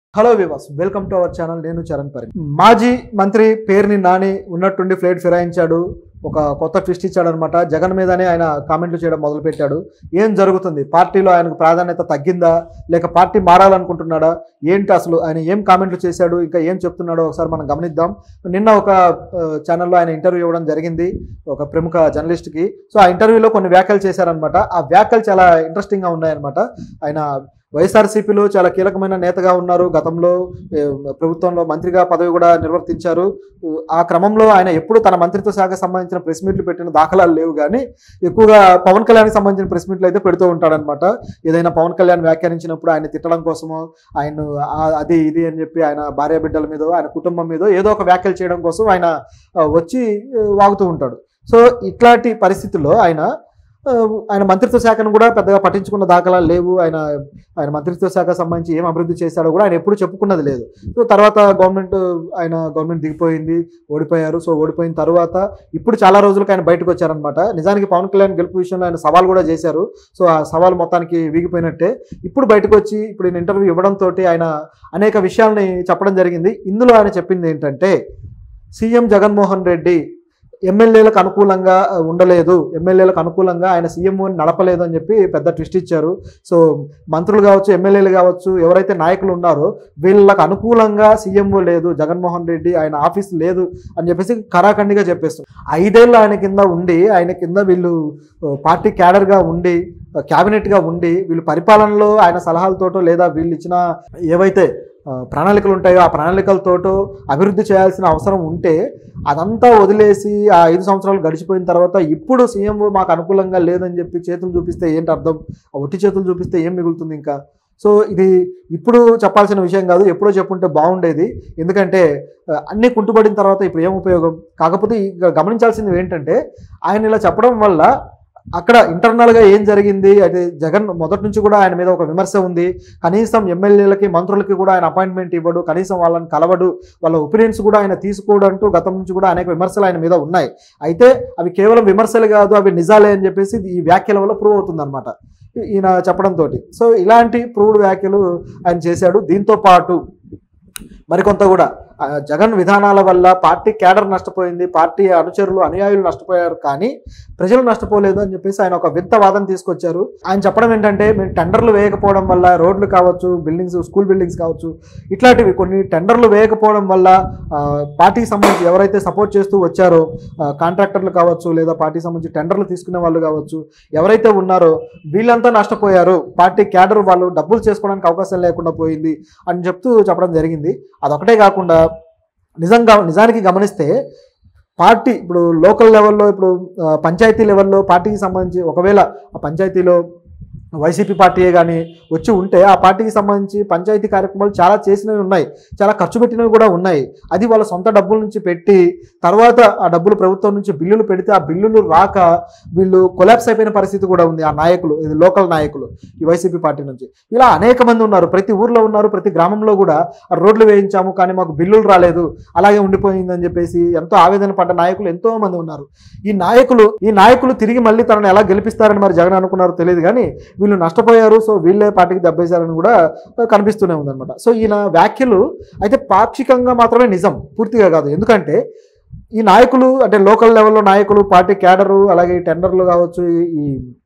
hello వివాస్ welcome to our channel నేను చరణ్ పరి మాజీ మంత్రి పేరుని నాని ఉన్నట్టుండి ఫ్లైట్ ఫిరాయించాడు ఒక కొత్త ట్విస్ట్ ఇచ్చాడు అనమాట జగన్ మీదనే ఆయన కామెంట్లు చేయడం మొదలుపెట్టాడు ఏం జరుగుతుంది పార్టీలో ఆయనకు ప్రాధాన్యత తగ్గిందా లేక పార్టీ మారాలనుకుంటున్నాడా ఏంటి అసలు ఆయన ఏం కామెంట్లు చేశాడు ఇంకా ఏం చెప్తున్నాడో ఒకసారి మనం గమనిద్దాం నిన్న ఒక ఆ, ఛానల్లో ఆయన ఇంటర్వ్యూ ఇవ్వడం జరిగింది ఒక ప్రముఖ జర్నలిస్ట్కి సో ఆ ఇంటర్వ్యూలో కొన్ని వ్యాఖ్యలు చేశారనమాట ఆ వ్యాఖ్యలు చాలా ఇంట్రెస్టింగ్గా ఉన్నాయన్నమాట ఆయన వైఎస్ఆర్సీపీలో చాలా కీలకమైన నేతగా ఉన్నారు గతంలో ఏ, ప్రభుత్వంలో మంత్రిగా పదవి కూడా నిర్వర్తించారు ఆ క్రమంలో ఆయన ఎప్పుడు తన మంత్రిత్వ శాఖకు సంబంధించిన ప్రెస్ మీట్లు పెట్టిన దాఖలాలు లేవు కానీ ఎక్కువగా పవన్ కళ్యాణ్కి సంబంధించిన ప్రెస్ మీట్లు అయితే పెడుతూ ఉంటాడనమాట ఏదైనా పవన్ కళ్యాణ్ వ్యాఖ్యానించినప్పుడు ఆయన తిట్టడం కోసమో ఆయన ఆ- అది ఇది అని చెప్పి ఆయన భార్య బిడ్డల మీద ఆయన కుటుంబం మీద ఏదో ఒక వ్యాఖ్యలు చేయడం కోసం ఆయన ఆ, వచ్చి ఆ, వాగుతూ ఉంటాడు సో ఇట్లాంటి పరిస్థితుల్లో ఆయన ఆ, ఆయన మంత్రిత్వ శాఖను కూడా పెద్దగా పట్టించుకున్న దాఖలాలు లేవు ఆయన ఆయన మంత్రిత్వ శాఖ సంబంధించి ఏం అభివృద్ధి చేశాడో కూడా ఆయన ఎప్పుడు చెప్పుకున్నది లేదు సో తర్వాత గవర్నమెంట్ ఆయన గవర్నమెంట్ దిగిపోయింది ఓడిపోయారు సో ఓడిపోయిన తర్వాత ఇప్పుడు చాలా రోజులకు ఆయన బయటకు వచ్చారనమాట నిజానికి పవన్ కళ్యాణ్ గెలుపు విషయంలో ఆయన సవాల్ కూడా చేశారు సో ఆ సవాల్ మొత్తానికి వీగిపోయినట్టే ఇప్పుడు బయటకు వచ్చి ఇప్పుడు నేను ఇంటర్వ్యూ ఇవ్వడంతో ఆయన అనేక విషయాల్ని చెప్పడం జరిగింది ఇందులో ఆయన చెప్పింది ఏంటంటే సీఎం జగన్మోహన్ రెడ్డి ఎమ్మెల్యేలకు అనుకూలంగా ఆ, ఉండలేదు ఎమ్మెల్యేలకు అనుకూలంగా ఆయన సీఎంఓని నడపలేదు అని చెప్పి పెద్ద ట్విస్ట్ ఇచ్చారు సో మంత్రులు కావచ్చు ఎమ్మెల్యేలు కావచ్చు ఎవరైతే నాయకులు ఉన్నారో వీళ్ళకి అనుకూలంగా సీఎంఓ లేదు జగన్మోహన్ రెడ్డి ఆయన ఆఫీస్ లేదు అని చెప్పేసి కరాఖండిగా చెప్పేస్తారు ఐదేళ్ళు ఆయన కింద ఉండి ఆయన కింద వీళ్ళు ఆ, పార్టీ క్యాడర్గా ఉండి ఆ, క్యాబినెట్గా ఉండి వీళ్ళు పరిపాలనలో ఆయన సలహాలతోటో లేదా వీళ్ళు ఇచ్చిన ఏవైతే ఆ, ప్రణాళికలు ఉంటాయో ఆ ప్రణాళికలతోటో అభివృద్ధి చేయాల్సిన అవసరం ఉంటే అదంతా వదిలేసి ఆ ఐదు సంవత్సరాలు గడిచిపోయిన తర్వాత ఇప్పుడు సీఎం మాకు అనుకూలంగా లేదని చెప్పి చేతులు చూపిస్తే ఏంటి అర్థం ఆ ఒట్టి చేతులు చూపిస్తే ఏం మిగులుతుంది ఇంకా సో ఇది ఇప్పుడు చెప్పాల్సిన విషయం కాదు ఎప్పుడో చెప్పుంటే బాగుండేది ఎందుకంటే ఆ, అన్నీ కుంటుపడిన తర్వాత ఇప్పుడు ఏం ఉపయోగం కాకపోతే ఇక గమనించాల్సింది ఏంటంటే ఆయన ఇలా చెప్పడం వల్ల అక్కడ ఇంటర్నల్గా ఏం జరిగింది అయితే జగన్ మొదటి నుంచి కూడా ఆయన మీద ఒక విమర్శ ఉంది కనీసం ఎమ్మెల్యేలకి మంత్రులకి కూడా ఆయన అపాయింట్మెంట్ ఇవ్వడు కనీసం వాళ్ళని కలవడు వాళ్ళ ఒపీనియన్స్ కూడా ఆయన తీసుకోడు అంటూ గతం నుంచి కూడా అనేక విమర్శలు ఆయన మీద ఉన్నాయి అయితే అవి కేవలం విమర్శలు కాదు అవి నిజాలే అని చెప్పేసి ఈ వ్యాఖ్యల వల్ల ప్రూవ్ అవుతుంది అనమాట ఈయన చెప్పడంతో సో ఇలాంటి ప్రూవ్డ్ వ్యాఖ్యలు ఆయన చేశాడు దీంతో పాటు మరికొంత కూడా ఆ, జగన్ విధానాల వల్ల పార్టీ క్యాడర్ నష్టపోయింది పార్టీ అనుచరులు అనుయాయులు నష్టపోయారు కానీ ప్రజలు నష్టపోలేదు అని చెప్పేసి ఆయన ఒక వింత వాదన తీసుకొచ్చారు ఆయన చెప్పడం ఏంటంటే మేము టెండర్లు వేయకపోవడం వల్ల రోడ్లు కావచ్చు బిల్డింగ్స్ స్కూల్ బిల్డింగ్స్ కావచ్చు ఇట్లాంటివి కొన్ని టెండర్లు వేయకపోవడం వల్ల ఆ, పార్టీకి సంబంధించి ఎవరైతే సపోర్ట్ చేస్తూ వచ్చారో ఆ, కాంట్రాక్టర్లు కావచ్చు లేదా పార్టీకి సంబంధించి టెండర్లు తీసుకునే వాళ్ళు కావచ్చు ఎవరైతే ఉన్నారో వీళ్ళంతా నష్టపోయారు పార్టీ క్యాడర్ వాళ్ళు డబ్బులు చేసుకోవడానికి అవకాశం లేకుండా పోయింది అని చెప్తూ చెప్పడం జరిగింది అదొకటే కాకుండా నిజంగా నిజానికి గమనిస్తే పార్టీ ఇప్పుడు లోకల్ లెవెల్లో ఇప్పుడు ఆ, పంచాయతీ లెవెల్లో పార్టీకి సంబంధించి ఒకవేళ ఆ పంచాయతీలో వైసీపీ పార్టీయే కానీ వచ్చి ఉంటే ఆ పార్టీకి సంబంధించి పంచాయతీ కార్యక్రమాలు చాలా చేసినవి ఉన్నాయి చాలా ఖర్చు పెట్టినవి కూడా ఉన్నాయి అది వాళ్ళ సొంత డబ్బుల నుంచి పెట్టి తర్వాత ఆ డబ్బులు ప్రభుత్వం నుంచి బిల్లులు పెడితే ఆ బిల్లులు రాక వీళ్ళు కొలాప్స్ అయిపోయిన పరిస్థితి కూడా ఉంది ఆ నాయకులు ఇది లోకల్ నాయకులు ఈ వైసీపీ పార్టీ నుంచి ఇలా అనేక మంది ఉన్నారు ప్రతి ఊర్లో ఉన్నారు ప్రతి గ్రామంలో కూడా ఆ రోడ్లు వేయించాము కానీ మాకు బిల్లులు రాలేదు అలాగే ఉండిపోయిందని చెప్పేసి ఎంతో ఆవేదన పడ్డ నాయకులు ఎంతో మంది ఉన్నారు ఈ నాయకులు ఈ నాయకులు తిరిగి మళ్ళీ తనను ఎలా గెలిపిస్తారని మరి జగన్ అనుకున్నారో తెలియదు కానీ వీళ్ళు నష్టపోయారు సో వీళ్ళే పార్టీకి దెబ్బేశారని కూడా కనిపిస్తూనే ఉందన్నమాట సో ఈయన వ్యాఖ్యలు అయితే పాక్షికంగా మాత్రమే నిజం పూర్తిగా కాదు ఎందుకంటే ఈ నాయకులు అంటే లోకల్ లెవెల్లో నాయకులు పార్టీ క్యాడరు అలాగే ఈ టెండర్లు కావచ్చు ఈ- ఈ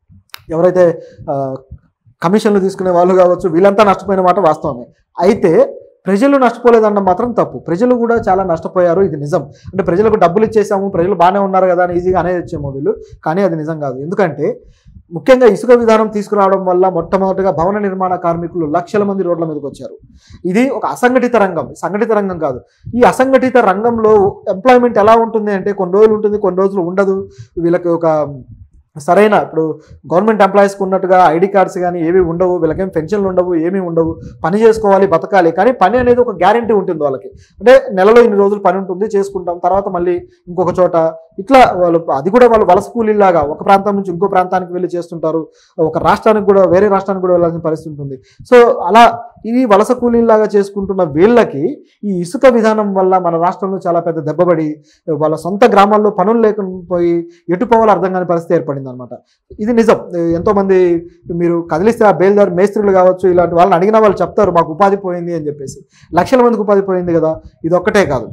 ఎవరైతే ఆ, కమిషన్లు తీసుకునే వాళ్ళు కావచ్చు వీళ్ళంతా నష్టపోయిన మాట వాస్తవమే అయితే ప్రజలు నష్టపోలేదన్న మాత్రం తప్పు ప్రజలు కూడా చాలా నష్టపోయారు ఇది నిజం అంటే ప్రజలకు డబ్బులు ఇచ్చేసాము ప్రజలు బాగానే ఉన్నారు కదా అని ఈజీగా అనేది వచ్చేమో వీళ్ళు కానీ అది నిజం కాదు ఎందుకంటే ముఖ్యంగా ఇసుక విధానం తీసుకురావడం వల్ల మొట్టమొదటిగా భవన నిర్మాణ కార్మికులు లక్షల మంది రోడ్ల మీదకి వచ్చారు ఇది ఒక అసంఘటిత రంగం సంఘటిత రంగం కాదు ఈ అసంఘటిత రంగంలో ఎంప్లాయ్మెంట్ ఎలా ఉంటుంది అంటే కొన్ని రోజులు ఉంటుంది కొన్ని రోజులు ఉండదు వీళ్ళకి ఒక సరైన ఇప్పుడు గవర్నమెంట్ ఎంప్లాయీస్కి ఉన్నట్టుగా ఐడి కార్డ్స్ కానీ ఏవి ఉండవు వీళ్ళకేం పెన్షన్లు ఉండవు ఏమీ ఉండవు పని చేసుకోవాలి బతకాలి కానీ పని అనేది ఒక గ్యారంటీ ఉంటుంది వాళ్ళకి అంటే నెలలో ఇన్ని రోజులు పని ఉంటుంది చేసుకుంటాం తర్వాత మళ్ళీ ఇంకొక చోట ఇట్లా వాళ్ళు అది కూడా వాళ్ళు వలస కూలీలాగా ఒక ప్రాంతం నుంచి ఇంకో ప్రాంతానికి వెళ్ళి చేస్తుంటారు ఒక రాష్ట్రానికి కూడా వేరే రాష్ట్రానికి కూడా వెళ్ళాల్సిన పరిస్థితి ఉంటుంది సో అలా ఇది వలస కూలీలాగా చేసుకుంటున్న వీళ్ళకి ఈ ఇసుక విధానం వల్ల మన రాష్ట్రంలో చాలా పెద్ద దెబ్బపడి వాళ్ళ సొంత గ్రామాల్లో పనులు లేకపోయి ఎటు పోవాలో అర్థం కాని పరిస్థితి ఏర్పడింది అనమాట ఇది నిజం ఎంతోమంది మీరు కదిలిస్తే ఆ బేల్దార్ మేస్త్రులు కావచ్చు ఇలాంటి వాళ్ళని అడిగిన వాళ్ళు చెప్తారు మాకు ఉపాధి పోయింది అని చెప్పేసి లక్షల మందికి ఉపాధి పోయింది కదా ఇది ఒక్కటే కాదు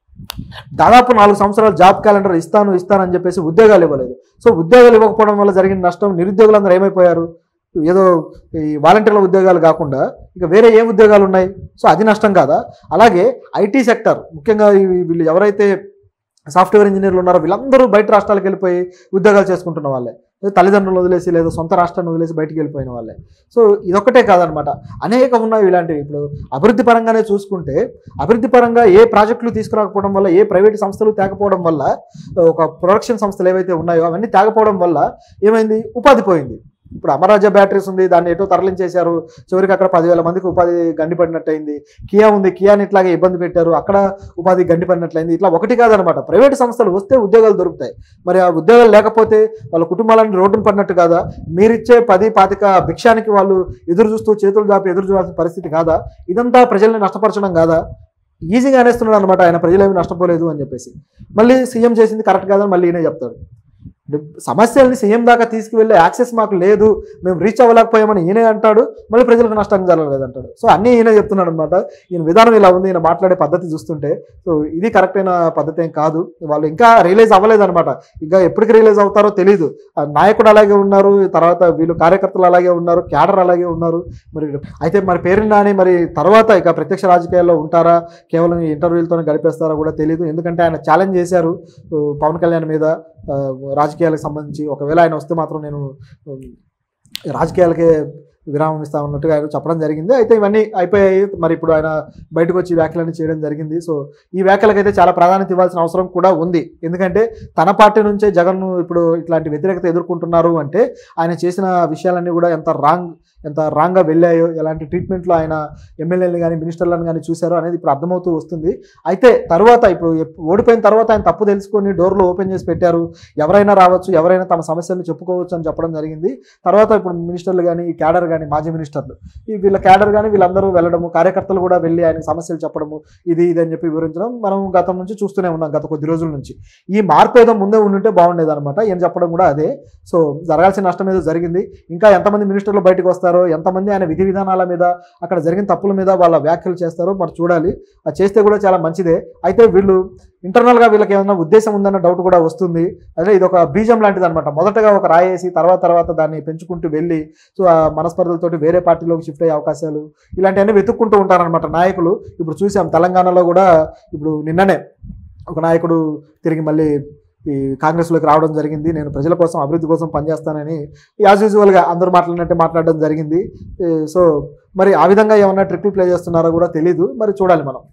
దాదాపు నాలుగు సంవత్సరాలు జాబ్ క్యాలెండర్ ఇస్తాను ఇస్తానని చెప్పేసి ఉద్యోగాలు ఇవ్వలేదు సో ఉద్యోగాలు ఇవ్వకపోవడం వల్ల జరిగిన నష్టం నిరుద్యోగులందరూ ఏమైపోయారు ఏదో ఈ వాలంటీర్ల ఉద్యోగాలు కాకుండా ఇక వేరే ఏ ఉద్యోగాలు ఉన్నాయి సో అది నష్టం కాదా అలాగే ఐటీ సెక్టర్ ముఖ్యంగా ఈ వీళ్ళు ఎవరైతే సాఫ్ట్వేర్ ఇంజనీర్లు ఉన్నారో వీళ్ళందరూ బయట రాష్ట్రాలకు వెళ్ళిపోయి ఉద్యోగాలు చేసుకుంటున్న వాళ్ళే లేదా తల్లిదండ్రులు వదిలేసి లేదా సొంత రాష్ట్రాన్ని వదిలేసి బయటికి వెళ్ళిపోయిన వాళ్ళే సో ఇదొక్కటే కాదనమాట అనేకం ఉన్నాయి ఇలాంటివి ఇప్పుడు అభివృద్ధి పరంగానే చూసుకుంటే అభివృద్ధి పరంగా ఏ ప్రాజెక్టులు తీసుకురాకపోవడం వల్ల ఏ ప్రైవేట్ సంస్థలు తేకపోవడం వల్ల ఒక ప్రొడక్షన్ సంస్థలు ఏవైతే ఉన్నాయో అవన్నీ తేకపోవడం వల్ల ఏమైంది ఉపాధి పోయింది ఇప్పుడు అమరాజా బ్యాటరీస్ ఉంది దాన్ని ఎటో తరలించేశారు చివరికి అక్కడ పదివేల మందికి ఉపాధి గండిపడినట్టయింది కియా ఉంది కియాని ఇట్లాగే ఇబ్బంది పెట్టారు అక్కడ ఉపాధి గండిపడినట్లయింది ఇట్లా ఒకటి కాదనమాట ప్రైవేట్ సంస్థలు వస్తే ఉద్యోగాలు దొరుకుతాయి మరి ఆ ఉద్యోగాలు లేకపోతే వాళ్ళ కుటుంబాలను రోడ్డున పడినట్టు కాదా మీరిచ్చే పది పాతిక భిక్షానికి వాళ్ళు ఎదురు చూస్తూ చేతులు దాపి ఎదురు చూడాల్సిన పరిస్థితి కాదా ఇదంతా ప్రజల్ని నష్టపరచడం కాదా ఈజీగా అనేస్తున్నాడు అనమాట ఆయన ప్రజలేమి నష్టపోలేదు అని చెప్పేసి మళ్ళీ సీఎం చేసింది కరెక్ట్ కాదని మళ్ళీ ఈయనే చెప్తాడు అంటే సమస్యల్ని సీఎం దాకా తీసుకువెళ్ళే యాక్సెస్ మాకు లేదు మేము రీచ్ అవ్వలేకపోయామని ఈయనే అంటాడు మళ్ళీ ప్రజలకు నష్టం జరగలేదు అంటాడు సో అన్నీ ఈయన చెప్తున్నాడు అనమాట ఈయన విధానం ఇలా ఉంది ఈయన మాట్లాడే పద్ధతి చూస్తుంటే సో ఇది కరెక్ట్ అయిన పద్ధతి ఏం కాదు వాళ్ళు ఇంకా రియలైజ్ అవ్వలేదు అనమాట ఇంకా ఎప్పటికి రియలైజ్ అవుతారో తెలియదు ఆ నాయకుడు అలాగే ఉన్నారు తర్వాత వీళ్ళు కార్యకర్తలు అలాగే ఉన్నారు క్యాడర్ అలాగే ఉన్నారు మరి అయితే మరి పేరు నాని మరి తర్వాత ఇక ప్రత్యక్ష రాజకీయాల్లో ఉంటారా కేవలం ఈ ఇంటర్వ్యూలతోనే గడిపేస్తారా కూడా తెలియదు ఎందుకంటే ఆయన ఛాలెంజ్ చేశారు ఆ, పవన్ కళ్యాణ్ మీద ఆ, రాజకీయాలకు సంబంధించి ఒకవేళ ఆయన వస్తే మాత్రం నేను ఉమ్, రాజకీయాలకే విరామం ఇస్తా ఉన్నట్టుగా ఆయన చెప్పడం జరిగింది అయితే ఇవన్నీ అయిపోయాయి మరి ఇప్పుడు ఆయన బయటకు వచ్చి ఈ వ్యాఖ్యలన్నీ చేయడం జరిగింది సో ఈ వ్యాఖ్యలకైతే చాలా ప్రాధాన్యత ఇవ్వాల్సిన అవసరం కూడా ఉంది ఎందుకంటే తన పార్టీ నుంచే జగన్ ఇప్పుడు ఇట్లాంటి వ్యతిరేకత ఎదుర్కొంటున్నారు అంటే ఆయన చేసిన విషయాలన్నీ కూడా ఎంత రాంగ్ ఎంత రాంగ్గా వెళ్ళాయో ఎలాంటి ట్రీట్మెంట్లో ఆయన ఎమ్మెల్యేలను కానీ మినిస్టర్లను కానీ చూశారో అనేది ఇప్పుడు అర్థమవుతూ వస్తుంది అయితే తర్వాత ఇప్పుడు ఎప్- ఓడిపోయిన తర్వాత ఆయన తప్పు తెలుసుకొని డోర్లు ఓపెన్ చేసి పెట్టారు ఎవరైనా రావచ్చు ఎవరైనా తమ సమస్యలను చెప్పుకోవచ్చు అని చెప్పడం జరిగింది తర్వాత ఇప్పుడు మినిస్టర్లు కానీ ఈ క్యాడర్ కానీ మాజీ మినిస్టర్లు ఈ వీళ్ళ క్యాడర్ కానీ వీళ్ళందరూ వెళ్ళడము కార్యకర్తలు కూడా వెళ్ళి ఆయన సమస్యలు చెప్పడము ఇది ఇది అని చెప్పి వివరించడం మనం గతం నుంచి చూస్తూనే ఉన్నాం గత కొద్ది రోజుల నుంచి ఈ మార్పు ఏదో ముందే ఉండుంటే బాగుండేది అనమాట ఏం చెప్పడం కూడా అదే సో జరగాల్సిన నష్టం ఏదో జరిగింది ఇంకా ఎంతమంది మినిస్టర్లు బయటకు వస్తారో ఎంతమంది ఆయన విధి విధానాల మీద అక్కడ జరిగిన తప్పుల మీద వాళ్ళ వ్యాఖ్యలు చేస్తారో మరి చూడాలి అది చేస్తే కూడా చాలా మంచిదే అయితే వీళ్ళు ఇంటర్నల్గా వీళ్ళకి ఏమైనా ఉద్దేశం ఉందన్న డౌట్ కూడా వస్తుంది అదే ఇది ఒక బీజం లాంటిది అనమాట మొదటగా ఒక రాయేసి తర్వాత తర్వాత దాన్ని పెంచుకుంటూ వెళ్ళి సో ఆ మనస్పర్ధలతోటి వేరే పార్టీలోకి షిఫ్ట్ అయ్యే అవకాశాలు ఇలాంటివన్నీ వెతుక్కుంటూ ఉంటారనమాట నాయకులు ఇప్పుడు చూసాం తెలంగాణలో కూడా ఇప్పుడు నిన్ననే ఒక నాయకుడు తిరిగి మళ్ళీ ఈ కాంగ్రెస్లోకి రావడం జరిగింది నేను ప్రజల కోసం అభివృద్ధి కోసం పనిచేస్తానని యాజ్ యూజువల్గా అందరూ మాట్లాడినట్టే మాట్లాడడం జరిగింది ఏ, సో మరి ఆ విధంగా ఏమన్నా ట్రిక్లు ప్లే చేస్తున్నారో కూడా తెలీదు మరి చూడాలి మనం